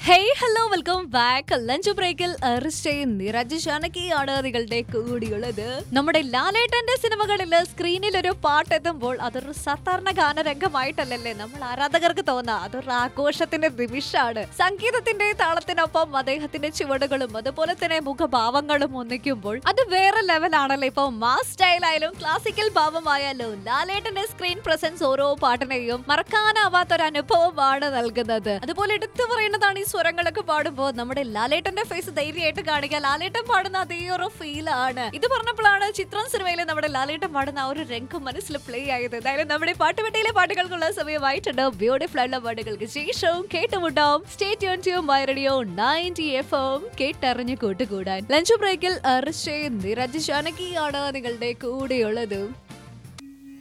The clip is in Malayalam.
hey hello welcome back lunch ബ്രേക്കിൽ അറിസ്റ്റയും നിരജ് ജാനകിയാണ് നിങ്ങളുടെ കൂടിയുള്ളത് നമ്മുടെ ലാലേട്ടന്റെ സിനിമകളിൽ സ്ക്രീനിൽ ഒരു പാട്ട് എത്തുമ്പോൾ അതൊരു സാധാരണ ഗാനരംഗമായിട്ടല്ലല്ലേ നമ്മൾ ആരാധകർക്ക് തോന്നാ അതൊരു ആഘോഷത്തിന്റെ നിമിഷമാണ് സംഗീതത്തിന്റെ താളത്തിനൊപ്പം അദ്ദേഹത്തിന്റെ ചുവടുകളും അതുപോലെ തന്നെ മുഖഭാവങ്ങളും ഒന്നിക്കുമ്പോൾ അത് വേറെ ലെവലാണല്ലോ ഇപ്പൊ മാസ് സ്റ്റൈലായാലും ക്ലാസിക്കൽ ഭാവമായാലും ലാലേട്ടന്റെ സ്ക്രീൻ പ്രസൻസ് ഓരോ പാട്ടിനെയും മറക്കാനാവാത്ത ഒരു അനുഭവമാണ് നൽകുന്നത് അതുപോലെ എടുത്തു പറയുന്നതാണ് ഈ സ്വരങ്ങളൊക്കെ പാടുമ്പോൾ നമ്മുടെ ലാലേട്ടന്റെ ഫേസ് ധൈര്യമായിട്ട് കാണിക്കുക ലാലേട്ടൻ പാടുന്ന അതേ ഒരു ഫീൽ ആണ് ഇത് പറഞ്ഞപ്പോഴാണ് ചിത്രം സിനിമയിലെ നമ്മുടെ ലാലേട്ടൻ പാടുന്ന ആ ഒരു രംഗം മനസ്സിൽ പ്ലേ ആയത് എന്തായാലും നമ്മുടെ പാട്ടുപെട്ടിയിലെ പാട്ടുകൾക്കുള്ള സമയമായിട്ടുണ്ട് ബ്യൂട്ടിഫുൾ ആയിട്ടുള്ള പാട്ടുകൾക്ക് ശേഷവും കേട്ടുമുണ്ടാവും stay tune to my radio ninety F M കേട്ടറിഞ്ഞ് കൂട്ടുകൂടാൻ ലഞ്ച് ബ്രേക്കിൽ അർഷേ നിരജ് ജാനകിയാണ് നിങ്ങളുടെ കൂടെയുള്ളത്